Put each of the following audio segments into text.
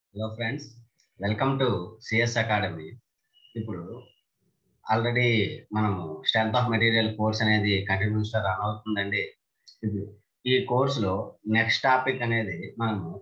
Hello friends welcome to CS academy ఇప్పుడు already మనము strength of material course అనేది continuous గా రన్ అవుతుందండి ఇప్పుడు ఈ కోర్సులో నెక్స్ట్ టాపిక్ అనేది మనము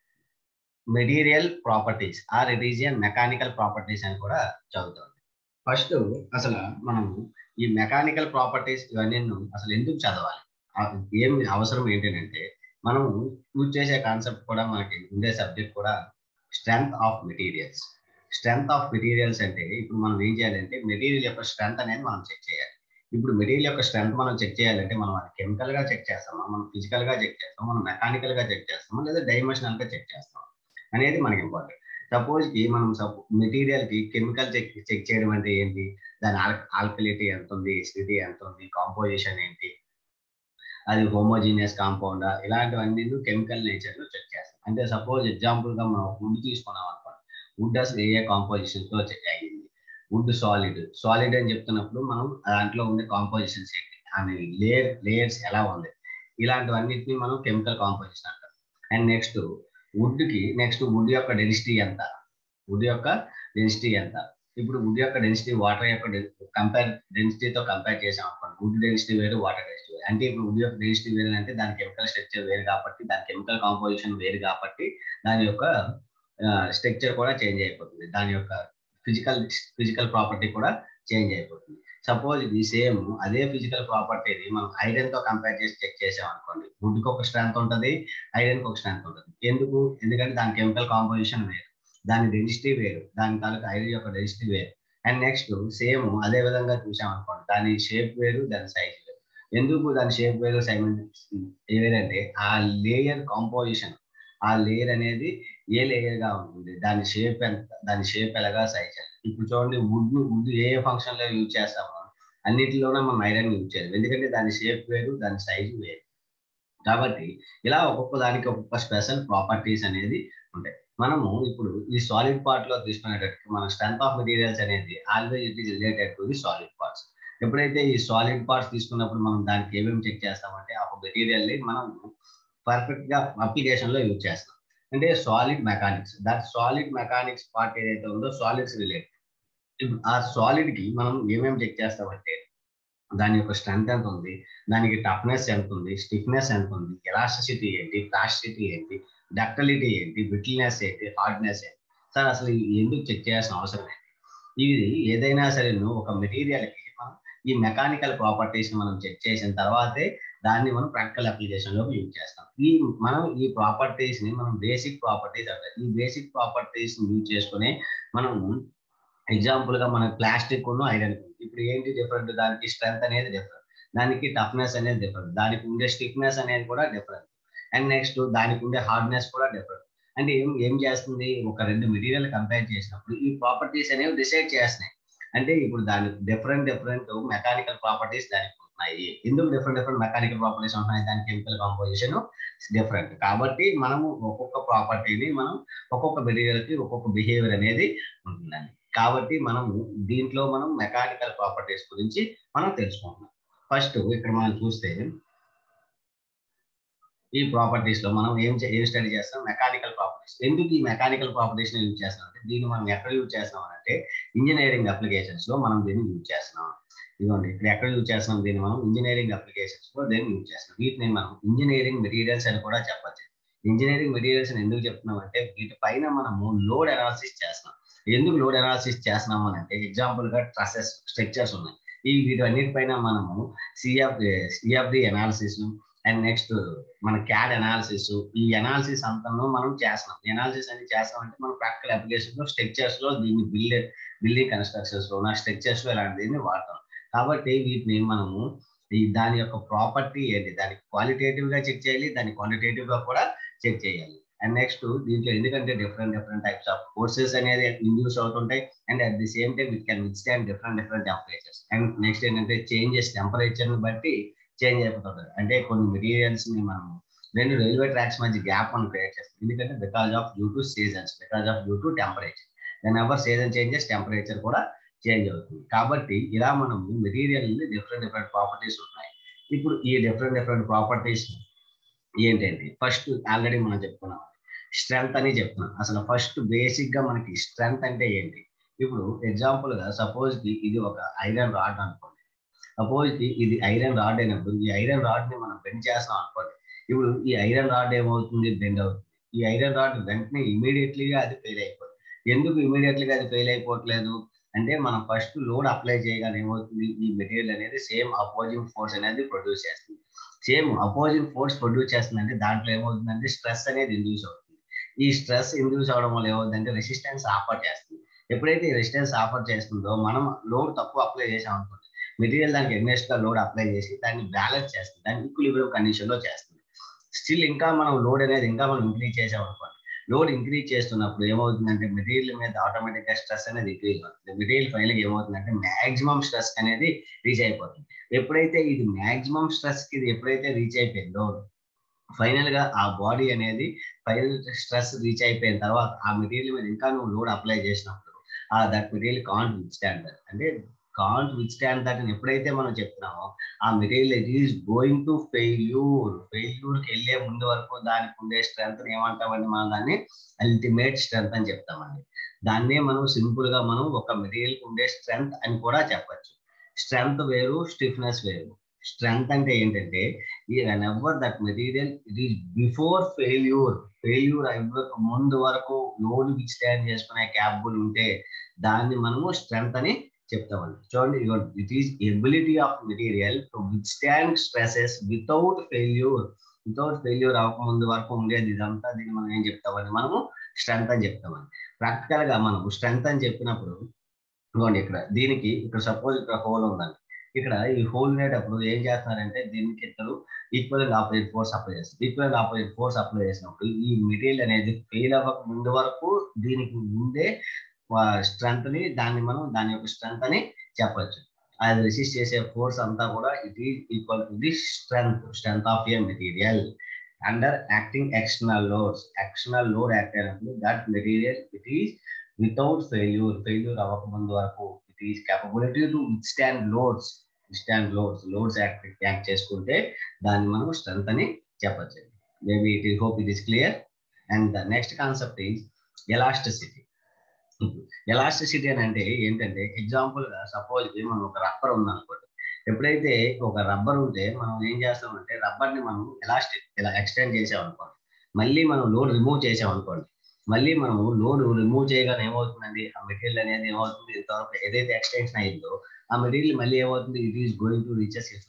material properties or religion mechanical properties అని కూడా చదువుతాం ఫస్ట్ అసలు మనము ఈ మెకానికల్ ప్రాపర్టీస్ ఇవన్నీ అసలు ఎందుకు చదవాలి ఏం అవసరం ఏంటంటే మనం యూజ్ చేసే కాన్సెప్ట్ కూడా మనకి ఉండే సబ్జెక్ట్ కూడా strength of materials strength of materials అంటే ఇప్పుడు మనం ఏం చేయాలంటే మెటీరియల్ యొక్క స్ట్రెంత్ అనేది మనం చెక్ చేయాలి ఇప్పుడు మెటీరియల్ యొక్క స్ట్రెంత్ మనం చెక్ చేయాలంటే మనం అది కెమికల్ గా చెక్ చేస్తామా మనం ఫిజికల్ గా చెక్ చేస్తాం మనం మెకానికల్ గా చెక్ చేస్తామా లేదా డైమెన్షనల్ గా చెక్ చేస్తాం అనేది మనకి ఇంపార్టెంట్ సపోజ్ కి మనం మెటీరియల్ కి కెమికల్ చెక్ చెక్ చేయడం అంటే ఏంటి దాని ఆల్కలిటీ ఎంత ఉంది ఎసిడిటీ ఎంత ఉంది కాంపోజిషన్ ఏంటి అది హోమోజీనియస్ కాంపౌండా ఇలాంటివన్నీ కెమికల్ నేచర్ లో చెక్ చేస్తాం అంటే సపోజ్ ఎగ్జాంపుల్ గా మనం వుడ్ తీసుకున్నాం అనుకోండి వుడ్ అసలు ఏ ఏ కాంపోజిషన్ తో చెక్ అయ్యింది వుడ్ సాలిడ్ సాలిడ్ అని చెప్తున్నప్పుడు మనం దాంట్లో ఉండే కాంపోజిషన్స్ ఏంటి అని లేయర్ లేయర్స్ ఎలా ఉంది ఇలాంటివన్నిటిని మనం కెమికల్ కాంపోజిషన్ అంటాం అండ్ నెక్స్ట్ వుడ్ కి నెక్స్ట్ వుడ్ యొక్క డెన్సిటీ ఎంత వుడ్ యొక్క డెన్సిటీ ఎంత ఇప్పుడు వుడ్ యొక్క డెన్సిటీ వాటర్ యొక్క కంపేర్ డెన్సిటీతో కంపేర్ చేసాం అనుకోండి వుడ్ డెన్సిటీ వేరు వాటర్ డెన్సిటీ వేరు అంటే ఇప్పుడు వుడ్ యొక్క డెన్సిటీ వేరు అంటే దాని కెమికల్ స్ట్రక్చర్ వేరు కాబట్టి దాని కెమికల్ కాంపోజిషన్ వేరు కాబట్టి దాని యొక్క స్ట్రక్చర్ కూడా చేంజ్ అయిపోతుంది దాని యొక్క ఫిజికల్ ఫిజికల్ ప్రాపర్టీ కూడా చేంజ్ అయిపోతుంది సపోజ్ ఇది సేమ్ అదే ఫిజికల్ ప్రాపర్టీని మనం ఐరన్ తో కంపేర్ చేసి చెక్ చేసాం అనుకోండి వుడ్కి ఒక స్ట్రెంత్ ఉంటుంది ఐరన్ కి ఒక స్ట్రెంత్ ఉంటుంది ఎందుకు ఎందుకంటే దాని కెమికల్ కాంపోజిషన్ వేరు దాని డెన్సిటీ వేరు దాని తాలూకా ఐరన్ యొక్క డెన్సిటీ వేరు అండ్ నెక్స్ట్ సేమ్ అదే విధంగా చూసాం అనుకోండి దాని షేప్ వేరు దాని సైజ్ వేరు ఎందుకు దాని షేప్ వేరు సైమన్ వేరంటే ఆ లేయర్ కాంపోజిషన్ ఆ లేయర్ అనేది ఏ లేయర్ గా ఉంటుంది దాని షేప్ ఎంత దాని షేప్ ఎలాగా సైజ్ ఇప్పుడు చూడండి వుడ్ వుడ్ ఏ ఏ ఫంక్షన్ లో యూజ్ చేస్తామో అన్నిటిలోనే మనం ఐరన్ యూజ్ చేయాలి ఎందుకంటే దాని షేప్ వేరు దాని సైజు వేరు కాబట్టి ఇలా ఒక్కొక్క దానికి ఒక్కొక్క స్పెషల్ ప్రాపర్టీస్ అనేది ఉంటాయి మనము ఇప్పుడు ఈ సాలిడ్ పార్ట్ లో తీసుకునేటట్టు మన స్ట్రెంత్ ఆఫ్ మెటీరియల్స్ అనేది always it is related to the solid parts ఎప్పుడైతే ఈ సాలిడ్ పార్ట్స్ తీసుకున్నప్పుడు మనం దానికి ఏమేమి చెక్ చేస్తామంటే ఆ మెటీరియల్ ని మనం పర్ఫెక్ట్ గా అప్లికేషన్ లో యూజ్ చేస్తాం అంటే solid mechanics that solid mechanics part ఏదైతే ఉందో సాలిడ్స్ రిలేటెడ్ ఇప్పుడు ఆ సాలిడ్ కి మనం ఏమేమి చెక్ చేస్తామంటే దాని యొక్క స్ట్రెంత్ ఎంత ఉంది దానికి టఫ్నెస్ ఎంత ఉంది స్టిఫ్నెస్ ఎంత ఉంది ఎలాస్టిసిటీ ఏంటి ప్లాస్టిసిటీ ఏంటి డక్టలిటీ ఏంటి బ్రిటిల్నెస్ ఏంటి హార్డ్నెస్ ఏంటి సార్ అసలు ఎందుకు చెక్ చేయాల్సిన అవసరం ఏంటి ఇది ఏదైనా సరే ఒక మెటీరియల్ కి మనం ఈ మెకానికల్ ప్రాపర్టీస్ మనం చెక్ చేసిన తర్వాతే దాన్ని మనం ప్రాక్టికల్ అప్లికేషన్ లో యూజ్ చేస్తాం ఈ మనం ఈ ప్రాపర్టీస్ ని మనం బేసిక్ ప్రాపర్టీస్ అంటారు ఈ బేసిక్ ప్రాపర్టీస్ యూజ్ చేసుకుని మనం ఎగ్జాంపుల్ గా మన ప్లాస్టిక్ ఉన్న ఐరన్ ఇప్పుడు ఏంటి డిఫరెంట్ దానికి స్ట్రెంత్ అనేది డిఫరెంట్ దానికి టఫ్నెస్ అనేది డిఫరెంట్ దానికి ఉండే స్టిఫ్నెస్ అనేది కూడా డిఫరెంట్ అండ్ నెక్స్ట్ దానికి ఉండే హార్డ్నెస్ కూడా డిఫరెంట్ అంటే ఏం ఏం చేస్తుంది ఒక రెండు మెటీరియల్ కంపేర్ చేసినప్పుడు ఈ ప్రాపర్టీస్ అనేవి డిసైడ్ చేస్తున్నాయి అంటే ఇప్పుడు దానికి డిఫరెంట్ డిఫరెంట్ మెకానికల్ ప్రాపర్టీస్ దానికి ఉన్నాయి ఎందుకు డిఫరెంట్ డిఫరెంట్ మెకానికల్ ప్రాపర్టీస్ ఉంటున్నాయి దాని కెమికల్ కాంపోజిషన్ డిఫరెంట్ కాబట్టి మనము ఒక్కొక్క ప్రాపర్టీని మనం ఒక్కొక్క మెటీరియల్ కి ఒక్కొక్క బిహేవియర్ అనేది ఉంటుందండి కాబట్టి మనము దీంట్లో మనం మెకానికల్ ప్రాపర్టీస్ గురించి మనం తెలుసుకుంటున్నాం ఫస్ట్ ఇక్కడ మనం చూస్తే ఈ ప్రాపర్టీస్ లో మనం ఏం ఏం స్టడీ చేస్తాం మెకానికల్ ప్రాపర్టీస్ ఎందుకు ఈ మెకానికల్ ప్రాపర్టీస్ యూజ్ చేస్తాం అంటే దీన్ని మనం ఎక్కడ యూజ్ చేస్తాం అంటే ఇంజనీరింగ్ అప్లికేషన్స్ లో మనం దీన్ని యూజ్ చేస్తున్నాం ఇదిగోండి ఇక్కడ ఎక్కడ యూజ్ చేస్తున్నాం దీన్ని మనం ఇంజనీరింగ్ అప్లికేషన్స్ లో దీన్ని యూజ్ చేస్తున్నాం వీటిని మనం ఇంజనీరింగ్ మెటీరియల్స్ అని కూడా చెప్పచ్చు ఇంజనీరింగ్ మెటీరియల్స్ అని ఎందుకు చెప్తున్నాం అంటే వీటి పైన మనము లోడ్ అనాలిసిస్ చేస్తున్నాం ఎందుకు లోడ్ అనాలిసిస్ చేస్తున్నాము అని అంటే ఎగ్జాంపుల్ గా ట్రసెస్ స్ట్రక్చర్స్ ఉన్నాయి ఈ వీటన్నిటిపైన మనము CF CFD analysis and next మన క్యాడ్ అనాలిసిస్ ఈ అనాలిసిస్ అంతను మనం చేస్తున్నాం అనాలిసిస్ అనేది చేస్తాం అంటే మనం ప్రాక్టికల్ అప్లికేషన్ లో స్ట్రక్చర్స్ లో దీన్ని బిల్డ్ బిల్డింగ్ కన్స్ట్రక్షన్స్ లో నా స్ట్రక్చర్స్ లో ఇలాంటి దీన్ని వాడతాం కాబట్టి వీటిని మనము ఈ దాని యొక్క ప్రాపర్టీ ఏంటి దానికి క్వాలిటేటివ్ గా చెక్ చేయాలి దాన్ని క్వాంటిటేటివ్ గా కూడా చెక్ చేయాలి అండ్ నెక్స్ట్ దీంట్లో ఎందుకంటే different different types of courses అనేది ఇండ్యూస్ అవుతుంటాయి and at the same time it can withstand different different temperatures and next ఏంటంటే చేంజెస్ టెంపరేచర్ ని బట్టి చేంజ్ అయిపోతుంటుంది అంటే కొన్ని మెటీరియల్స్ ని మనం రెండు రైల్వే ట్రాక్స్ మధ్య గ్యాప్ మనం క్రియేట్ చేస్తాం ఎందుకంటే because of due to seasons because of due to temperature then ever season changes temperature కూడా చేంజ్ అవుతుంది కాబట్టి ఇలా మనం మెటీరియల్ డిఫరెంట్ డిఫరెంట్ ప్రాపర్టీస్ ఉన్నాయి ఇప్పుడు ఈ డిఫరెంట్ డిఫరెంట్ ప్రాపర్టీస్ ఏంటంటే ఫస్ట్ ఆల్రెడీ మనం చెప్పుకున్నాం స్ట్రెంగ్త్ అని చెప్తున్నాం అసలు ఫస్ట్ బేసిక్ గా మనకి స్ట్రెంగ్త్ అంటే ఏంటి ఇప్పుడు ఎగ్జాంపుల్ గా సపోజ్ కి ఇది ఒక ఐరన్ రాడ్ అనుకోండి సపోజ్ కి ఇది ఐరన్ రాడ్ అయినప్పుడు ఈ ఐరన్ రాడ్ ని మనం బెండ్ చేస్తాం అనుకోండి ఇప్పుడు ఈ ఐరన్ రాడ్ ఏమవుతుంది బెండ్ అవుతుంది ఈ ఐరన్ రాడ్ వెంటనే ఇమీడియట్లీగా అది ఫెయిల్ అయిపోతుంది ఎందుకు ఇమీడియట్లీగా అది ఫెయిల్ అయిపోవట్లేదు అంటే మనం ఫస్ట్ లోడ్ అప్లై చేయగానే ఏమవుతుంది ఈ మెటీరియల్ అనేది సేమ్ అపోజింగ్ ఫోర్స్ అనేది ప్రొడ్యూస్ చేస్తుంది సేమ్ అపోజింగ్ ఫోర్స్ ప్రొడ్యూస్ చేస్తుందంటే దాంట్లో ఏమవుతుందంటే స్ట్రెస్ అనేది ఇండ్యూస్ అవుతుంది ఈ స్ట్రెస్ ఇండ్యూస్ అవడం వల్ల ఏమవుతుందంటే రెసిస్టెన్స్ ఆఫర్ చేస్తుంది ఎప్పుడైతే రెసిస్టెన్స్ ఆఫర్ చేస్తుందో మనం లోడ్ తక్కువ అప్లై చేసాం అనుకోండి మెటీరియల్ దానికి ఎగ్నెస్ట్ గా లోడ్ అప్లై చేసి దాన్ని బ్యాలెన్స్ చేస్తుంది దాన్ని ఈక్విలిబ్రియం కండిషన్ లో చేస్తుంది స్టిల్ ఇంకా మనం లోడ్ అనేది ఇంకా మనం ఇంక్రీజ్ చేసాం అనుకోండి లోడ్ ఇంక్రీజ్ చేస్తున్నప్పుడు ఏమవుతుందంటే మెటీరియల్ మీద ఆటోమేటిక్ గా స్ట్రెస్ అనేది ఇంక్రీజ్ అవుతుంది మెటీరియల్ ఫైనల్ ఏమవుతుందంటే మాక్సిమం స్ట్రెస్ అనేది రీచ్ అయిపోతుంది ఎప్పుడైతే ఇది మాక్సిమం స్ట్రెస్ కి ఇది ఎప్పుడైతే రీచ్ అయిపోయిందో ఫైనల్ గా ఆ బాడీ అనేది ఫైనల్ స్ట్రెస్ రీచ్ అయిపోయిన తర్వాత ఆ మెటీరియల్ మీద ఇంకా నువ్వు లోడ్ అప్లై చేసినప్పుడు ఆ that material can't withstand that అంటే కాంట్ విత్ స్టాండ్ దట్ అని ఎప్పుడైతే మనం చెప్తున్నామో ఆ material it is going to failure failure కి వెళ్ళే ముందు వరకు దానికి ఉండే స్ట్రెంత్ ఏమంటామండి మనం దాన్ని అల్టిమేట్ స్ట్రెంత్ అని చెప్తామండి దాన్నే మనం సింపుల్ గా మనం ఒక మెటీరియల్ ఉండే స్ట్రెంత్ అని కూడా చెప్పచ్చు స్ట్రెంత్ వేరు స్టిఫ్నెస్ వేరు స్ట్రెంత్ అంటే ఏంటంటే whenever that material it is before failure failure అవ్వక ముందు వరకు లోడ్ విచ్ స్టాండ్ చేసుకునే క్యాపబుల్ ఉంటే దాన్ని మనము స్ట్రెంత్ అని చెప్తామండి చూడండి it is ability of material to withstand stresses without failure without failure అవ్వకముందు వరకు ఉండేది ఇదంతా దీన్ని మనం ఏం చెప్తామండి మనము స్ట్రెంత్ అని చెప్తామండి ప్రాక్టికల్ గా మనము స్ట్రెంత్ అని చెప్పినప్పుడు ఇదిగోండి ఇక్కడ దీనికి ఇక్కడ సపోజ్ ఇక్కడ హోల్ ఉందండి ఇక్కడ ఈ హోల్ ఉండేటప్పుడు ఏం చేస్తున్నారంటే దీనికి ఇద్దరు ఈక్వల్ ఆపోజిట్ ఫోర్స్ అప్లై చేస్తారు ఈక్వల్ ఆపోజిట్ ఫోర్స్ అప్లై చేసినప్పుడు ఈ మెటీరియల్ అనేది ఫెయిల్ అవ్వక ముందు వరకు దీనికి ముందే స్ట్రెంత్ ని దాన్ని మనం దాని యొక్క స్ట్రెంత్ అని చెప్పొచ్చు అది రెసిస్ట్ చేసే ఫోర్స్ అంతా కూడా it is equal to the strength strength of a material under acting external loads external load act అయినప్పుడు that material it is without failure failure అవ్వకముందు వరకు it is capability to withstand loads withstand loads loads act act చేసుకుంటే దాన్ని మనం strength అని చెప్పచ్చు maybe it is hope it is clear and the next concept is elasticity elasticity అని అంటే ఏంటంటే ఎగ్జాంపుల్ గా సపోజ్ మనం ఒక రబ్బర్ ఉందనుకోండి ఎప్పుడైతే ఒక రబ్బర్ ఉంటే మనం ఏం చేస్తామంటే రబ్బర్ ని మనం ఎలాస్టిక్ ఇలా ఎక్స్టెండ్ చేసాం అనుకోండి మళ్ళీ మనం లోడ్ రిమూవ్ చేసాం అనుకోండి మళ్ళీ మనం లోడ్ రిమూవ్ చేయగానే ఏమవుతుందండి ఆ మెటీరియల్ అనేది ఏమవుతుంది ఇంతవరకు ఏదైతే ఎక్స్టెన్షన్ అయిందో ఆ మెటీరియల్ మళ్ళీ ఏమవుతుంది it is going to reaches is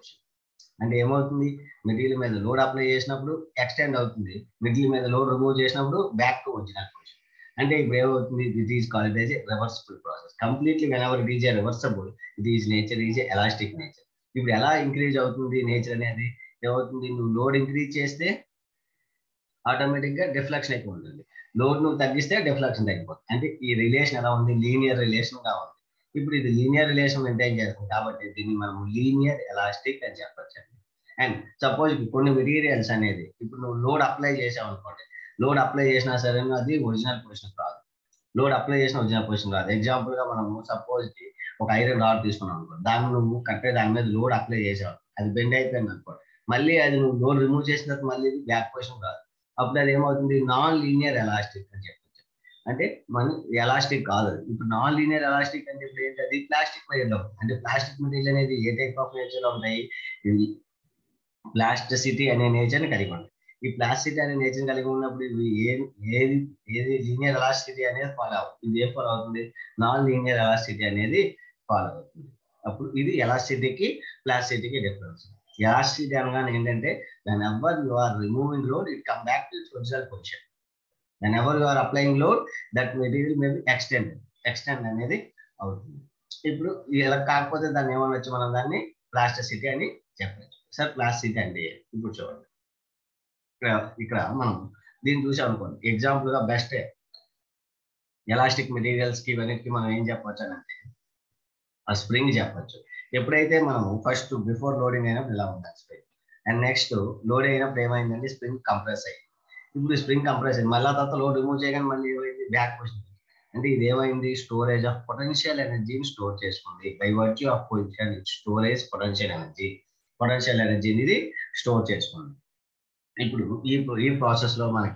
అంటే ఏమవుతుంది మెటీరియల్ మీద లోడ్ అప్లై చేసినప్పుడు ఎక్స్టెండ్ అవుతుంది మెటీరియల్ మీద లోడ్ రిమూవ్ చేసినప్పుడు బ్యాక్ టు ఒరిజినల్ పొజిషన్ అంటే ఇప్పుడు ఏమవుతుంది it is called as reversible process completely whenever it is a reversible it is nature is elastic nature ఇప్పుడు ఎలా ఇంక్రీజ్ అవుతుంది నేచర్ అనేది ఏమవుతుంది నువ్వు లోడ్ ఇంక్రీజ్ చేస్తే ఆటోమేటిక్ గా డిఫ్లెక్షన్ ఎక్కువ ఉంటుంది లోడ్ నువ్వు తగ్గిస్తే డిఫ్లెక్షన్ తగ్గిపోతుంది అంటే ఈ రిలేషన్ ఎలా ఉంది లీనియర్ రిలేషన్ గా ఉంది ఇప్పుడు ఇది లీనియర్ రిలేషన్ మెయింటైన్ చేస్తుంది కాబట్టి దీన్ని మనం లీనియర్ ఎలాస్టిక్ అని చెప్పొచ్చు అండి అండ్ సపోజ్ కొన్ని మెటీరియల్స్ అనేది ఇప్పుడు నువ్వు లోడ్ అప్లై చేసావు అనుకోండి లోడ్ అప్లై చేసినా సరే అది ఒరిజినల్ పొజిషన్ రాదు లోడ్ అప్లై చేసిన ఒరిజినల్ పొజిషన్ రాదు ఎగ్జాంపుల్ గా మనము సపోజ్ ఒక ఐరన్ రాడ్ తీసుకున్నాం అనుకో దాన్ని నువ్వు కట్టే దాని మీద లోడ్ అప్లై చేసావు అది బెండ్ అయిపోయింది అనుకో మళ్ళీ అది నువ్వు లోడ్ రిమూవ్ చేసిన తర్వాత మళ్ళీ బ్యాక్ పొజిషన్ రాదు అప్పుడు అది ఏమవుతుంది నాన్ లీనియర్ ఎలాస్టిక్ అని చెప్పచ్చు అంటే మన ఎలాస్టిక్ కాదు ఇప్పుడు నాన్ లీనియర్ ఎలాస్టిక్ అని చెప్పి ఏంటి అది ప్లాస్టిక్ మెటీరియల్ అంటే ప్లాస్టిక్ మెటీరియల్ అనేది ఏ టైప్ ఆఫ్ నేచర్ ఉంటాయి ప్లాస్టిసిటీ అనే నేచర్ ని కలిగి ఉంటాయి ఈ ప్లాస్టిసిటీ అనే నేచర్ కలిగి ఉన్నప్పుడు ఇవి ఏది ఏది ఏది లీనియర్ ఎలాస్టిసిటీ అనేది ఫాలో అవుతుంది ఇది ఏ ఫాలో అవుతుంది నాన్ లీనియర్ ఎలాస్టిసిటీ అనేది ఫాలో అవుతుంది అప్పుడు ఇది ఎలాస్టిసిటీకి ప్లాస్టిసిటీకి డిఫరెన్స్ ఎలాస్టిసిటీ అనగానే ఏంటంటే whenever you are removing load it come back to its original position whenever you are applying load that material may be extend extend అనేది అవుతుంది ఇప్పుడు ఇలా కాకపోతే దాన్ని ఏమనొచ్చు మనం దాన్ని ప్లాస్టిసిటీ అని చెప్పచ్చు సార్ ప్లాస్టిసిటీ అంటే ఇప్పుడు చూడండి ఇక్కడ ఇక్కడ మనం దీన్ని చూసాం అనుకోండి ఎగ్జాంపుల్ గా బెస్ట్ ఎలాస్టిక్ మెటీరియల్స్ కి ఇవన్నిటికి మనం ఏం చెప్పవచ్చు అని అంటే ఆ స్ప్రింగ్ చెప్పచ్చు ఎప్పుడైతే మనం ఫస్ట్ బిఫోర్ లోడింగ్ అయినప్పుడు ఇలా ఉండాలి స్ప్రింగ్ అండ్ నెక్స్ట్ లోడ్ అయినప్పుడు ఏమైందంటే స్ప్రింగ్ కంప్రెస్ అయ్యింది ఇప్పుడు స్ప్రింగ్ కంప్రెస్ అయింది మళ్ళీ తర్వాత లోడ్ రిమూవ్ చేయగానే మళ్ళీ ఏమైంది బ్యాక్ పొజిషన్ అంటే ఇది ఏమైంది స్టోరేజ్ ఆఫ్ పొటెన్షియల్ ఎనర్జీని స్టోర్ చేసుకుంది by virtue of position storage potential energy potential ఎనర్జీని ఇది స్టోర్ చేసుకుంది ఇప్పుడు ఈ ఈ ప్రాసెస్ లో మనకి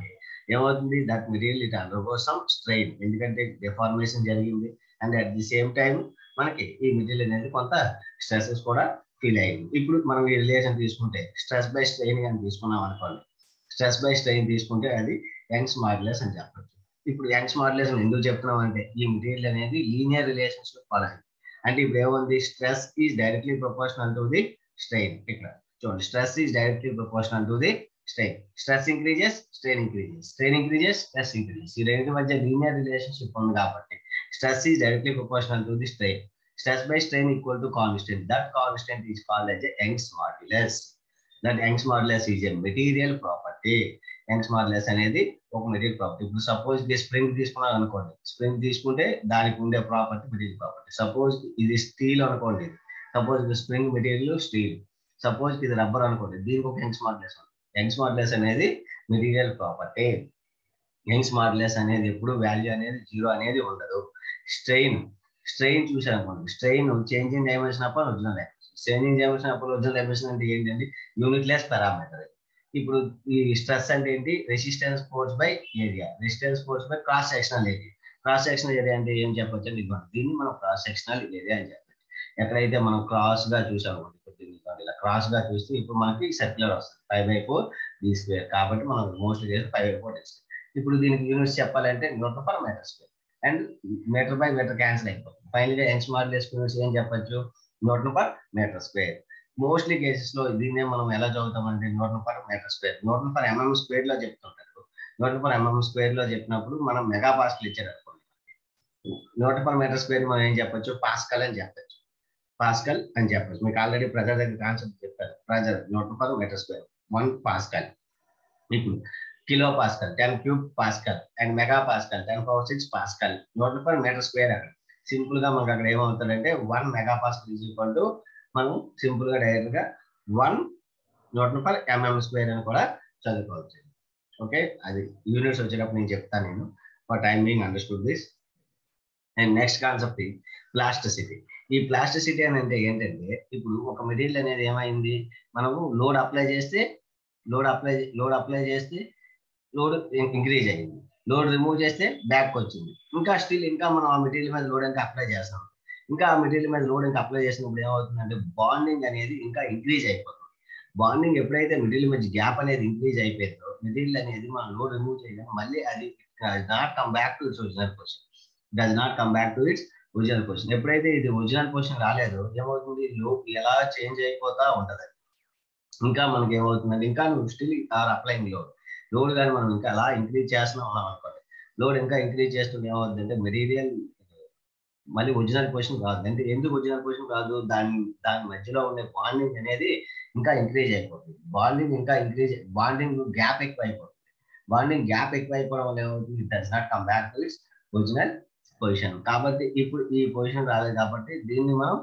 ఏమవుతుంది that material it undergo some strain ఎందుకంటే డిఫార్మేషన్ జరిగింది and at the same time మనకి ఈ మెటీరియల్ అనేది కొంత స్ట్రెసెస్ కూడా ఫీల్ అయ్యింది ఇప్పుడు మనం ఈ రిలేషన్ తీసుకుంటే స్ట్రెస్ బై స్ట్రెయిన్ అని తీసుకున్నాం అనుకోండి స్ట్రెస్ బై స్ట్రెయిన్ తీసుకుంటే అది యంగ్స్ మాడ్యులస్ అని చెప్పచ్చు ఇప్పుడు యంగ్స్ మాడ్యులస్ ఎందుకు చెప్తున్నాం అంటే ఈ మెటీరియల్ అనేది లీనియర్ రిలేషన్షిప్ ఫాలో అంటే ఇప్పుడు ఏముంది stress is directly proportional to the strain ఇక్కడ చూడండి stress is directly proportional to the strain stress increases strain increases strain increases stress increases ఈ రెండు మధ్య లీనియర్ రిలేషన్షిప్ ఉంది కాబట్టి stress is directly proportional to the strain stress by strain equal to constant. That constant is called as a Young's modulus. That Young's modulus is a material property. Young's modulus అనేది ఒక material property ఇప్పుడు suppose ఇది spring తీసుకున్నాను అనుకోండి spring తీసుకుంటే దానికి ఉండే property material property suppose ఇది స్టీల్ అనుకోండి సపోజ్ ఇది స్ప్రింగ్ మెటీరియల్ స్టీల్ సపోజ్ ఇది రబ్బర్ అనుకోండి దీనికి ఒక యంగ్స్ మాడ్యులస్ ఉంది యంగ్స్ మాడ్యులస్ అనేది మెటీరియల్ ప్రాపర్టీ యంగ్స్ మాడ్యులస్ అనేది ఎప్పుడు వాల్యూ అనేది జీరో అనేది ఉండదు స్ట్రెయిన్ స్ట్రెయిన్ చూసాను అనుకోండి స్ట్రెయిన్ చేంజింగ్ డైమెన్షన్ అప్పుడు ఒరిజినల్ డైమెన్షన్ చేంజింగ్ డైమెన్షన్ అప్పుడు ఒరిజినల్ డైమెన్షన్ అంటే ఏంటంటే యూనిట్ లెస్ పారామీటర్ ఇప్పుడు ఈ స్ట్రెస్ అంటే ఏంటి resistance force by area resistance force by cross sectional area cross sectional area అంటే ఏం చెప్పొచ్చు అంటే ఇదిగోండి దీన్ని మనం క్రాస్ సెక్షనల్ ఏరియా అని చెప్పచ్చు ఎక్కడైతే మనం క్రాస్ గా చూసాము ఇలా క్రాస్ గా చూస్తే ఇప్పుడు మనకి సర్క్యులర్ వస్తుంది five by four B square కాబట్టి మనం మోస్ట్లీ చేసి ఫైవ్ బై ఫోర్ ఇప్పుడు దీనికి యూనిట్స్ చెప్పాలంటే newton per metre square and metre by metre cancel అయిపోతుంది ఫైనల్ గా యంగ్స్ మాడ్యులస్ యూనిట్స్ ఏం చెప్పొచ్చు newton per metre square mostly cases లో దీన్నే మనం ఎలా చదువుతామంటే newton per metre square newton per mm square లో చెప్తుంటారు న్యూటన్ పర్ ఎంఎం స్క్వేర్ లో చెప్పినప్పుడు మనం మెగా పాస్కల్ ఇచ్చారు అనుకోండి న్యూటన్ పర్ మీటర్ స్క్వేర్ మనం ఏం చెప్పొచ్చు పాస్కల్ అని చెప్పొచ్చు పాస్కల్ అని చెప్పొచ్చు మీకు ఆల్రెడీ ప్రెజర్ దగ్గర కాన్సెప్ట్ చెప్పారు pressure newton per metre square one pascal ఇప్పుడు kilo pascal ten cube pascal and mega pascal ten power six pascal newton per metre square అక్కడ సింపుల్ గా మనకు అక్కడ ఏమవుతుందంటే one mega pascal is equal to మనం simple గా direct గా one newton per mm square అని కూడా చదువుకోవచ్చు ఓకే అది యూనిట్స్ వచ్చేటప్పుడు నేను చెప్తాను నేను for time being understood this and next concept plasticity ఈ ప్లాస్టిసిటీ అని అంటే ఏంటంటే ఇప్పుడు ఒక మెటీరియల్ అనేది ఏమైంది మనము లోడ్ అప్లై చేస్తే లోడ్ అప్లై లోడ్ అప్లై చేస్తే లోడ్ ఇంక్రీజ్ అయ్యింది లోడ్ రిమూవ్ చేస్తే బ్యాక్ వచ్చింది ఇంకా స్టిల్ ఇంకా మనం ఆ మెటీరియల్ మీద లోడ్ ఇంకా అప్లై చేస్తాం ఇంకా ఆ మెటీరియల్ మీద లోడ్ ఇంకా అప్లై చేసినప్పుడు ఏమవుతుందంటే బాండింగ్ అనేది ఇంకా ఇంక్రీజ్ అయిపోతుంది బాండింగ్ ఎప్పుడైతే మెటీరియల్ మధ్య గ్యాప్ అనేది ఇంక్రీజ్ అయిపోయిందో మెటీరియల్ అనేది మనం లోడ్ రిమూవ్ చేయగానే మళ్ళీ అది not come back to its original position does not come back to its original position ఎప్పుడైతే ఇది ఒరిజినల్ పొజిషన్ రాలేదో ఏమవుతుంది లోడ్ ఎలా చేంజ్ అయిపోతా ఉంటది ఇంకా మనకి ఏమవుతుందంటే ఇంకా నువ్వు still are applying load load కానీ మనం ఇంకా అలా ఇంక్రీజ్ చేస్తున్నాం ఉన్నాం అనుకోండి లోడ్ ఇంకా ఇంక్రీజ్ చేస్తుంటే ఏమవుతుందంటే మెటీరియల్ మళ్ళీ ఒరిజినల్ పొజిషన్ రాదు అంటే ఎందుకు ఒరిజినల్ పొజిషన్ రాదు దాని దాని మధ్యలో ఉండే బాండింగ్ అనేది ఇంకా ఇంక్రీజ్ అయిపోతుంది బాండింగ్ ఇంకా ఇంక్రీజ్ బాండింగ్ గ్యాప్ ఎక్కువ అయిపోతుంది బాండింగ్ గ్యాప్ ఎక్కువ అయిపోవడం వల్ల ఏమవుతుంది it does not come back to its original position కాబట్టి ఇప్పుడు ఈ పొజిషన్ రాలేదు కాబట్టి దీన్ని మనం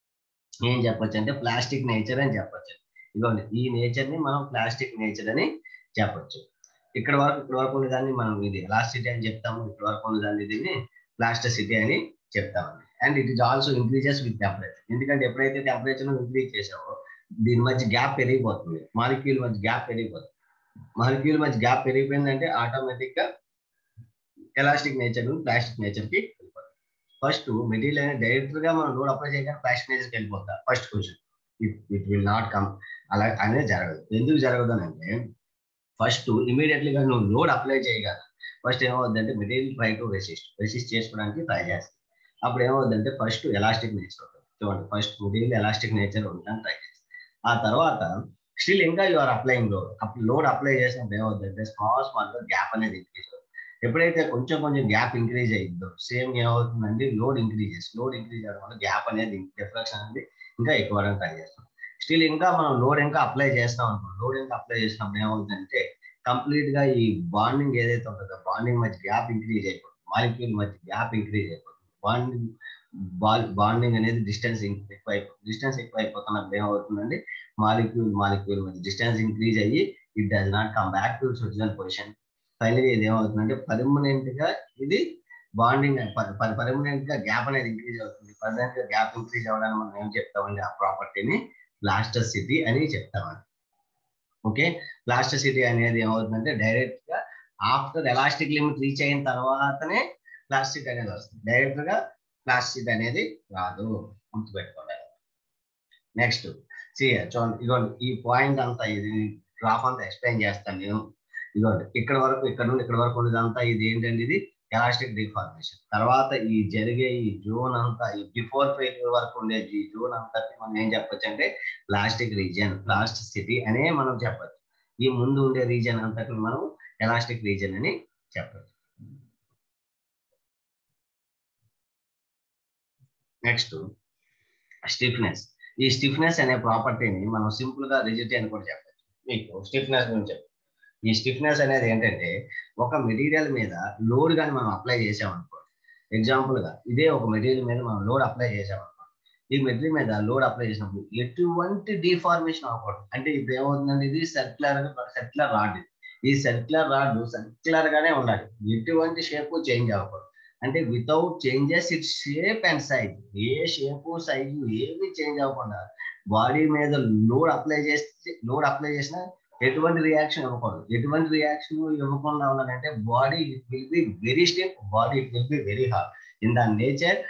ఏం చెప్పొచ్చు అంటే ప్లాస్టిక్ నేచర్ అని చెప్పొచ్చు ఇదిగోండి ఈ నేచర్ ని మనం ప్లాస్టిక్ నేచర్ అని చెప్పొచ్చు ఇక్కడ వరకు ఇక్కడ వరకు ఉన్నదాన్ని మనం ఇది ఎలాస్టిటీ అని చెప్తాము ఇక్కడ వరకు ఉన్నదాన్ని దీన్ని ప్లాస్టిసిటీ అని చెప్తామండి and it is also increases with temperature ఎందుకంటే ఎప్పుడైతే టెంపరేచర్ ఇంక్రీజ్ చేసావో దీని మధ్య గ్యాప్ పెరిగిపోతుంది మాలిక్యూల్ మధ్య గ్యాప్ పెరిగిపోతుంది మాలిక్యూల్ మధ్య గ్యాప్ పెరిగిపోయిందంటే ఆటోమేటిక్ గా ఎలాస్టిక్ నేచర్ ప్లాస్టిక్ నేచర్ కి వెళ్ళిపోతుంది ఫస్ట్ మెటీరియల్ అనేది డైరెక్ట్ గా మనం లోడ్ అప్లై చేయగానే ప్లాస్టిక్ నేచర్కి వెళ్ళిపోతా first question it it will not come అలా అనేది జరగదు ఎందుకు జరగదు అని అంటే ఫస్ట్ ఇమీడియట్లీ గా నువ్వు లోడ్ అప్లై చేయగల ఫస్ట్ ఏమవుద్దంటే material try to resist resist చేసుకోవడానికి ట్రై చేస్తుంది అప్పుడు ఏమవుద్దంటే ఫస్ట్ ఎలాస్టిక్ నేచర్ ఉంటుంది చూడండి ఫస్ట్ మెటీరియల్ ఎలాస్టిక్ నేచర్ ఉండడానికి ట్రై చేస్తుంది ఆ తర్వాత స్టిల్ ఇంకా యు ఆర్ అప్లైంగ్ లోడ్ అప్పుడు లోడ్ అప్లై చేసినప్పుడు ఏమవుతుందంటే స్మాల్ స్మాల్ గా గ్యాప్ అనేది ఇంక్రీజ్ అవుతుంది ఎప్పుడైతే కొంచెం కొంచెం గ్యాప్ ఇంక్రీజ్ అయ్యిందో సేమ్ ఏమవుతుందంటే లోడ్ ఇంక్రీజెస్ లోడ్ ఇంక్రీజ్ అవ్వడం వల్ల గ్యాప్ అనేది డిఫ్లెక్షన్ అనేది ఇంకా ఎక్కువ ట్రై చేస్తాం స్టిల్ ఇంకా మనం లోడ్ ఇంకా అప్లై చేస్తాం అనుకో లోడ్ ఇంకా అప్లై చేసినప్పుడు ఏమవుతుందంటే కంప్లీట్ గా ఈ బాండింగ్ ఏదైతే ఉంటుందో బాండింగ్ మధ్య గ్యాప్ ఇంక్రీజ్ అయిపోతుంది మాలిక్యూల్ మధ్య గ్యాప్ ఇంక్రీజ్ అయిపోతుంది బాండింగ్ బాండింగ్ అనేది డిస్టెన్స్ ఎక్కువ అయిపోతుంది డిస్టెన్స్ ఎక్కువ అయిపోతున్నప్పుడు ఏమవుతుందండి మాలిక్యూల్ మాలిక్యూల్ మధ్య డిస్టెన్స్ ఇంక్రీజ్ అయ్యి it does not come back to its original position ఫైనల్గా ఇది ఏమవుతుందంటే పర్మనెంట్ గా ఇది బాండింగ్ పర్మనెంట్ గా గ్యాప్ అనేది ఇంక్రీజ్ అవుతుంది పర్మనెంట్ గా గ్యాప్ ఇంక్రీజ్ అవ్వడానికి మనం ఏం చెప్తామండి ఆ ప్రాపర్టీని ప్లాస్టసిటీ అని చెప్తామండి ఓకే ప్లాస్టసిటీ అనేది ఏమవుతుందంటే డైరెక్ట్ గా ఆఫ్టర్ ఎలాస్టిక్ లిమిట్ రీచ్ అయిన తర్వాతనే ప్లాస్టిక్ అనేది వస్తుంది డైరెక్ట్ గా ప్లాస్టిక్ అనేది రాదు గుర్తుపెట్టుకోవాలి నెక్స్ట్ చూడండి ఇదిగోండి ఈ పాయింట్ అంతా ఇది గ్రాఫ్ అంతా ఎక్స్ప్లెయిన్ చేస్తాను నేను ఇదిగోండి ఇక్కడ వరకు ఇక్కడ నుండి ఇక్కడ వరకు ఉన్నదంతా ఇది ఏంటంటే ఇది ఎలాస్టిక్ డిఫార్మేషన్ తర్వాత ఈ జరిగే ఈ జోన్ అంతా ఈ బిఫోర్ ఫెయిల్యూర్ వరకు ఉండే ఈ జోన్ అంతా మనం ఏం చెప్పొచ్చు అంటే ప్లాస్టిక్ రీజియన్ ప్లాస్టిసిటీ అనే మనం చెప్పొచ్చు ఈ ముందు ఉండే రీజియన్ అంతటిని మనం ఎలాస్టిక్ రీజియన్ అని చెప్పచ్చు నెక్స్ట్ స్టిఫ్నెస్ ఈ స్టిఫ్నెస్ అనే ప్రాపర్టీని మనం సింపుల్ గా రిజిట్ అని కూడా చెప్పచ్చు మీకు స్టిఫ్నెస్ గురించి చెప్పు ఈ స్టిఫ్నెస్ అనేది ఏంటంటే ఒక మెటీరియల్ మీద లోడ్ కానీ మనం అప్లై చేసామనుకో ఎగ్జాంపుల్ గా ఇదే ఒక మెటీరియల్ మీద మనం లోడ్ అప్లై చేసామనుకో ఈ మెటీరియల్ మీద లోడ్ అప్లై చేసినప్పుడు ఎటువంటి డిఫార్మేషన్ అవ్వకూడదు అంటే ఇప్పుడు ఏమవుతుందండి ఇది సర్క్యులర్ సర్క్యులర్ రాడ్ ఈ సర్క్యులర్ రాడ్ సర్క్యులర్ గానే ఉండాలి ఎటువంటి షేప్ చేంజ్ అవ్వకూడదు అంటే without changes its shape and size ఏ షేపు సైజు ఏమి చేంజ్ అవ్వకుండా బాడీ మీద లోడ్ అప్లై చేస్తే లోడ్ అప్లై చేసినా ఎటువంటి రియాక్షన్ ఇవ్వకూడదు ఎటువంటి రియాక్షన్ ఇవ్వకుండా ఉండాలంటే body will be very stiff body will be very hard in the nature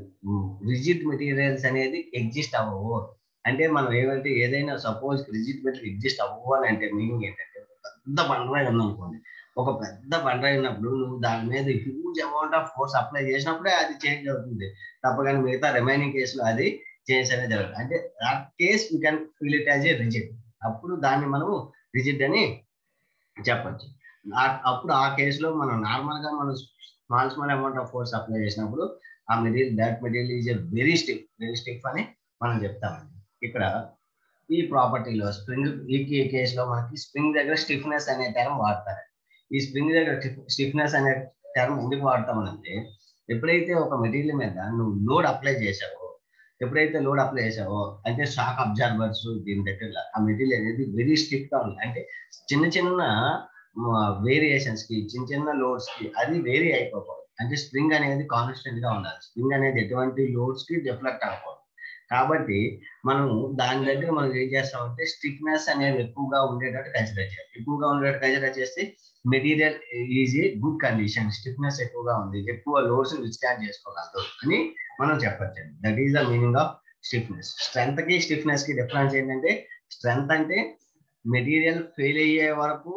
rigid materials అనేది ఎగ్జిస్ట్ అవ్వవు అంటే మనం ఏమంటే ఏదైనా సపోజ్ రిజిడ్ మెటీరియల్ ఎగ్జిస్ట్ అవ్వవు అని అంటే మీనింగ్ ఏంటంటే పెద్ద బండరాయి ఉందనుకోండి ఒక పెద్ద బండరాయి ఉన్నప్పుడు నువ్వు దాని మీద huge amount of force apply చేసినప్పుడే అది చేంజ్ అవుతుంది తప్పగానే మిగతా రిమైనింగ్ కేసులో అది చేంజ్ అనేది జరుగుతుంది అంటే ఆ case we can feel it as a rigid అప్పుడు దాన్ని మనము రిజిడ్ అని చెప్పచ్చు అప్పుడు ఆ కేసులో మనం నార్మల్ గా మనం small small amount of force apply చేసినప్పుడు ఆ material that material is very stiff very stiff అని మనం చెప్తామండి ఇక్కడ ఈ ప్రాపర్టీలో స్ప్రింగ్ ఈ కేసులో మనకి స్ప్రింగ్ దగ్గర స్టిఫ్నెస్ అనే టర్మ్ వాడతారు ఈ స్ప్రింగ్ దగ్గర స్టిఫ్నెస్ అనే టర్మ్ ఎందుకు వాడతామనంటే ఎప్పుడైతే ఒక మెటీరియల్ మీద నువ్వు లోడ్ అప్లై చేసావో ఎప్పుడైతే లోడ్ అప్లై చేసావో అంటే షాక్ అబ్జర్వర్స్ దీని దగ్గర ఆ మెటీరియల్ అనేది వెరీ స్టిఫ్ గా ఉంది అంటే చిన్న చిన్న వేరియేషన్స్ కి చిన్న చిన్న లోడ్స్ కి అది వేరీ అయిపోకూడదు అంటే స్ప్రింగ్ అనేది కాన్స్టెంట్ గా ఉండాలి స్ప్రింగ్ అనేది ఎటువంటి లోడ్స్ కి డిఫ్లెక్ట్ అవ్వకూడదు కాబట్టి మనం దాని దగ్గర మనం ఏం చేస్తామంటే స్టిఫ్నెస్ అనేది ఎక్కువగా ఉండేటట్టు కన్సిడర్ చేయాలి ఎక్కువగా ఉండేటట్టు కన్సిడర్ చేస్తే material is a good condition stiffness ఎక్కువగా ఉంది ఎక్కువ లోడ్స్ విస్టాండ్ చేసుకోగలదు అని మనం చెప్పచ్చు that is the meaning of stiffness strength కి స్టిఫ్నెస్ కి డిఫరెన్స్ ఏంటంటే స్ట్రెంత్ అంటే మెటీరియల్ ఫెయిల్ అయ్యే వరకు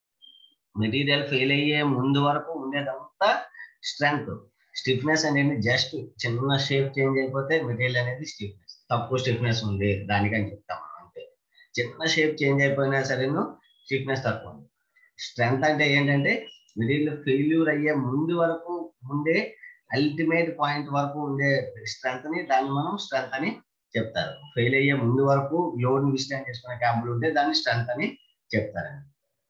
మెటీరియల్ ఫెయిల్ అయ్యే ముందు వరకు ఉండేదంతా స్ట్రెంగ్త్ స్టిఫ్నెస్ అనేది జస్ట్ చిన్న షేప్ చేంజ్ అయిపోతే మెటీరియల్ అనేది స్టిఫ్నెస్ తక్కువ స్టిఫ్నెస్ ఉంది దానికని చెప్తాం మనం అంతే చిన్న షేప్ చేంజ్ అయిపోయినా సరేను స్టిఫ్నెస్ తక్కువ ఉంది స్ట్రెంగ్త్ అంటే ఏంటంటే మెటీరియల్ ఫెయిల్యూర్ అయ్యే ముందు వరకు ఉండే అల్టిమేట్ పాయింట్ వరకు ఉండే స్ట్రెంత్ ని దాన్ని మనం స్ట్రెంత్ అని చెప్తారు ఫెయిల్ అయ్యే ముందు వరకు లోడ్ విస్టాండ్ చేసుకునే క్యాబుల్ ఉంటే దాన్ని స్ట్రెంత్ అని చెప్తారండి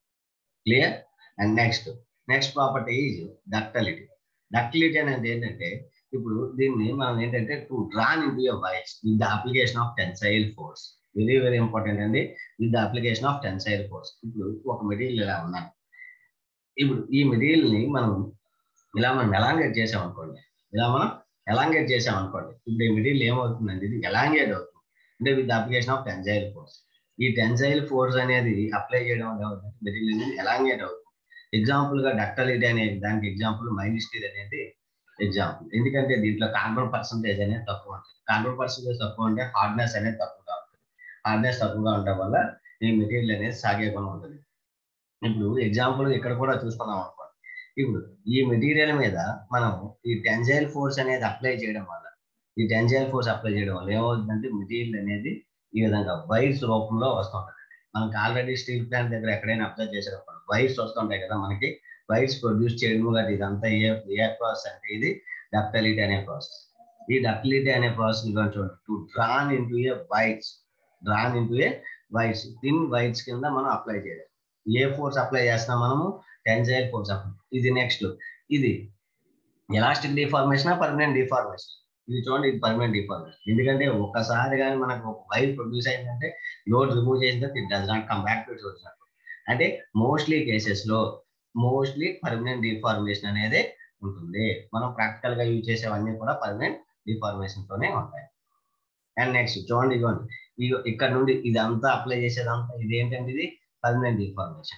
clear and next next property is ductility ductility అనేది ఏంటంటే ఇప్పుడు దీన్ని మనం ఏంటంటే to drawn in to wires with the application of tensile force very very important అండి with the application of tensile force ఇప్పుడు ఒక మెటీరియల్ ఇలా ఉన్నాను ఇప్పుడు ఈ మెటీరియల్ ని మనం ఇలా మనం ఎలాంగేట్ చేసాం అనుకోండి ఇలా మనం ఎలాంగేట్ చేసాం అనుకోండి ఇప్పుడు ఈ మెటీరియల్ ఏమవుతుందండి ఇది ఎలాంగేట్ అవుతుంది అంటే with the application of tensile force ఈ టెన్సైల్ ఫోర్స్ అనేది అప్లై చేయడం వల్ల మెటీరియల్ అనేది ఎలాంగేట్ అవుతుంది ఎగ్జాంపుల్ గా డక్టలిటీ అనే దానికి ఎగ్జాంపుల్ మైలిస్టీర్ అనేది ఎగ్జాంపుల్ ఎందుకంటే దీంట్లో కార్బన్ పర్సంటేజ్ అనేది తక్కువ ఉంటుంది కార్బన్ పర్సంటేజ్ తక్కువ ఉంటే హార్డ్నెస్ అనేది తక్కువగా ఉంటుంది హార్డ్నెస్ తక్కువగా ఉండడం వల్ల ఈ మెటీరియల్ అనేది సాగే గుణం ఉంటుంది ఇప్పుడు ఎగ్జాంపుల్ ఇక్కడ కూడా చూసుకుందాం అనుకోండి ఇప్పుడు ఈ మెటీరియల్ మీద మనం ఈ టెన్జైల్ ఫోర్స్ అనేది అప్లై చేయడం వల్ల ఈ టెన్జైల్ ఫోర్స్ అప్లై చేయడం వల్ల ఏమవుతుందంటే మెటీరియల్ అనేది ఈ విధంగా వైర్స్ రూపంలో వస్తుంటుంది మనకి ఆల్రెడీ స్టీల్ ప్లాంట్ దగ్గర ఎక్కడైనా అబ్జర్వ్ చేసేటప్పుడు వైర్స్ వస్తుంటాయి కదా మనకి వైర్స్ ప్రొడ్యూస్ చేయడం కానీ ఇదంతా ఏ ఏ ప్రాసెస్ అంటే ఇది డక్టలిటీ అనే ప్రాసెస్ ఈ డక్టలిటీ అనే ప్రాసెస్ చూడండి to drawn into a wires drawn into a wires thin wires కింద మనం అప్లై చేయడం ఏ ఫోర్స్ అప్లై చేస్తున్నాం మనము టెన్జైల్ ఫోర్స్ అప్లై ఇది నెక్స్ట్ ఇది ఎలాస్టిక్ డిఫార్మేషన్ పర్మనెంట్ డిఫార్మేషన్ ఇది చూడండి ఇది పర్మనెంట్ డిఫార్మేషన్ ఎందుకంటే ఒక్కసారి కానీ మనకు ఒక వైర్ ప్రొడ్యూస్ అయిందంటే లోడ్ రిమూవ్ చేసిన it does not come back to its original అంటే మోస్ట్లీ కేసెస్ లో మోస్ట్లీ పర్మనెంట్ డిఫార్మేషన్ అనేది ఉంటుంది మనం ప్రాక్టికల్ గా యూజ్ చేసేవన్నీ కూడా పర్మనెంట్ డిఫార్మేషన్ తోనే ఉంటాయి అండ్ నెక్స్ట్ చూడండి ఇదిగోండి ఇక్కడ నుండి ఇదంతా అప్లై చేసేదంతా ఇది ఏంటంటే ఇది పర్మనెంట్ డిఫార్మేషన్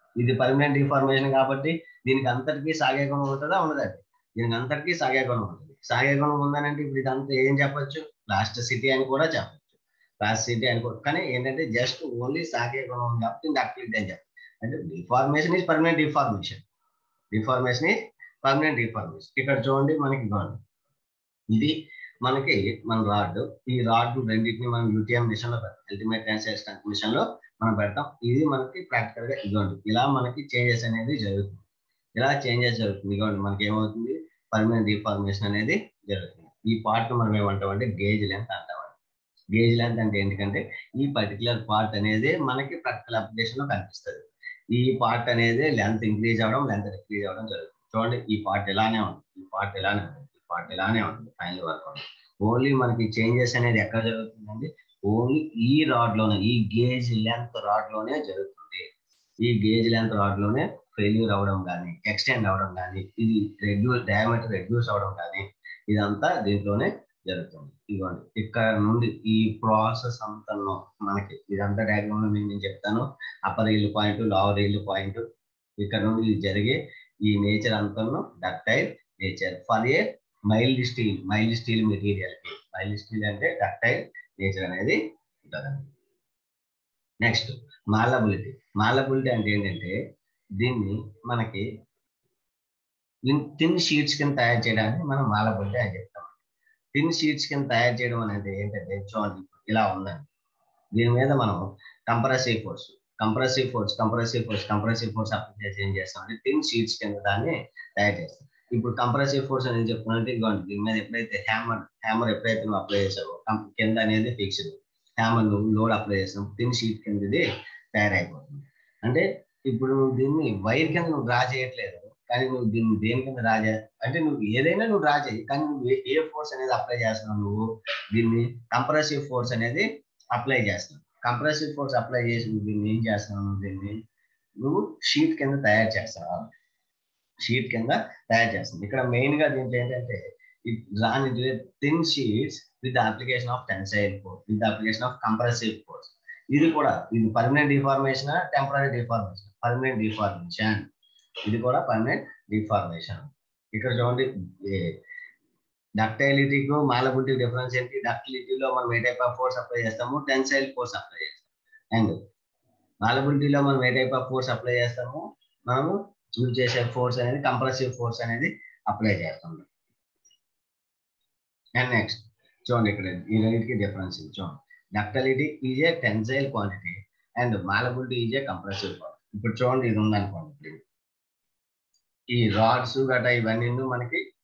ఇది పర్మనెంట్ డిఫార్మేషన్ కాబట్టి దీనికి అంతటికీ సాగే గుణం ఉంటుందా ఉండదండి దీనికి అంతటికీ సాగే గుణం ఉంటుంది సాగే గుణం ఉందనంటే ఇప్పుడు ఇదంతా ఏం చెప్పొచ్చు ప్లాస్టిసిటీ అని కూడా చెప్పచ్చు ప్లాస్టిసిటీ అని కూడా కానీ ఏంటంటే జస్ట్ ఓన్లీ సాగే గుణం ఉంది కాబట్టి డక్టిలిటీ అని చెప్పాలి అంటే deformation is permanent deformation deformation is permanent deformation ఇక్కడ చూడండి మనకి ఇవ్వండి ఇది మనకి మన రాడ్ ఈ రాడ్ రెండింటిని మనం యూటీఎం మిషన్ లో పెడతాం అల్టిమేట్ ట్రాన్సాక్షన్ మిషన్ లో మనం పెడతాం ఇది మనకి ప్రాక్టికల్ గా ఇదిగోండి ఇలా మనకి చేంజెస్ అనేది జరుగుతుంది ఇలా చేంజెస్ జరుగుతుంది ఇదిగోండి మనకి ఏమవుతుంది పర్మనెంట్ డిఫార్మేషన్ అనేది జరుగుతుంది ఈ పార్ట్ మనం ఏమంటాం అంటే గేజ్ లెంత్ అంటామండి గేజ్ లెంత్ అంటే ఏంటంటే ఈ పర్టికులర్ పార్ట్ అనేది మనకి ప్రాక్టికల్ అప్లికేషన్ లో కనిపిస్తుంది ఈ పార్ట్ అనేది లెంత్ ఇంక్రీజ్ అవ్వడం లెంత్ డిక్రీజ్ అవ్వడం జరుగుతుంది చూడండి ఈ పార్ట్ ఇలానే ఉంది ఈ పార్ట్ ఇలానే ఉంది ఈ పార్ట్ ఇలానే ఉంది ఫైనల్ వరకు ఓన్లీ మనకి చేంజెస్ అనేది ఎక్కడ జరుగుతుందండి ఓన్లీ ఈ రాడ్ లోనే ఈ గేజ్ లెంత్ రాడ్ లోనే జరుగుతుంది ఈ గేజ్ లెంత్ రాడ్ లోనే ఫెయిల్యూర్ అవ్వడం కానీ ఎక్స్టెండ్ అవ్వడం కానీ ఇది రెడ్యూస్ డయామీటర్ రెడ్యూస్ అవ్వడం కానీ ఇదంతా దీంట్లోనే జరుగుతుంది ఇదిగోండి ఇక్కడ నుండి ఈ ప్రాసెస్ అంతా మనకి ఇదంతా డయాగ్రామ్ లో నేను చెప్తాను అప్పర్ ఇల్లు పాయింట్ లోవర్ ఇల్లు పాయింట్ ఇక్కడ నుండి ఇది జరిగే ఈ నేచర్ అంతా ductile nature for a mild steel mild steel material కి మైల్డ్ స్టీల్ అంటే డక్టైల్ నేచర్ అనేది ఉంటుందండి నెక్స్ట్ మాలబిలిటీ మాలబిలిటీ అంటే ఏంటంటే దీన్ని మనకి థిన్ షీట్స్ కింద తయారు చేయడానికి మనం మాలబిలిటీ అని చెప్తాం థిన్ షీట్స్ కింద తయారు చేయడం అనేది ఏంటంటే చూడండి ఇలా ఉందండి దీని మీద మనం compressive force compressive force compressive force compressive force apply చేసి ఏం చేస్తాం అంటే థిన్ షీట్స్ కింద దాన్ని తయారు చేస్తాం ఇప్పుడు కంప్రెసివ్ ఫోర్స్ అనేది చెప్తున్నట్టు ఇదిగోండి దీని మీద ఎప్పుడైతే హ్యామర్ హ్యామర్ ఎప్పుడైతే నువ్వు అప్లై చేసావో కింద అనేది ఫిక్స్డ్ హ్యామర్ నువ్వు లోడ్ అప్లై చేస్తావు థిన్ షీట్ కింద ఇది తయారైపోతుంది అంటే ఇప్పుడు నువ్వు దీన్ని వైర్ కింద నువ్వు డ్రా చేయట్లేదు కానీ నువ్వు దీన్ని దేని కింద డ్రా చే అంటే నువ్వు ఏదైనా నువ్వు డ్రా చేయి కానీ నువ్వు ఏ ఫోర్స్ అనేది అప్లై చేస్తున్నావు నువ్వు దీన్ని కంప్రెసివ్ ఫోర్స్ అనేది అప్లై చేస్తున్నావు కంప్రెసివ్ ఫోర్స్ అప్లై చేసి నువ్వు దీన్ని ఏం చేస్తున్నావు నువ్వు దీన్ని నువ్వు షీట్ కింద తయారు చేస్తావు షీట్ కింద తయారు చేస్తుంది ఇక్కడ మెయిన్ గా దీంట్లో ఏంటంటే drawn thin sheets with application of tensile force with application of compressive force ఇది కూడా ఇది permanent deformation temporary deformation permanent deformation ఇది కూడా పర్మనెంట్ డిఫార్మేషన్ ఇక్కడ చూడండి డక్టైలిటీకు మాలబిలిటీ డిఫరెన్స్ ఏంటి డక్టిలిటీలో మనం ఏ టైప్ ఆఫ్ ఫోర్స్ అప్లై చేస్తాము టెన్సైల్ ఫోర్స్ అప్లై చేస్తాము అండ్ మాలబిలిటీలో మనం ఏ టైప్ ఆఫ్ ఫోర్స్ అప్లై చేస్తాము మనము యూజ్ చేసే ఫోర్స్ అనేది కంప్రెసివ్ ఫోర్స్ అనేది అప్లై చేస్తాం అండ్ నెక్స్ట్ చూడండి ఇక్కడ ఈ రెండింటికి డిఫరెన్స్ చూడండి ductility is a tensile quantity and malleability is a compressive quantity ఇప్పుడు చూడండి ఇది ఉందనుకోండి ఈ రాడ్స్ గట్రా ఇవన్నీ మనకి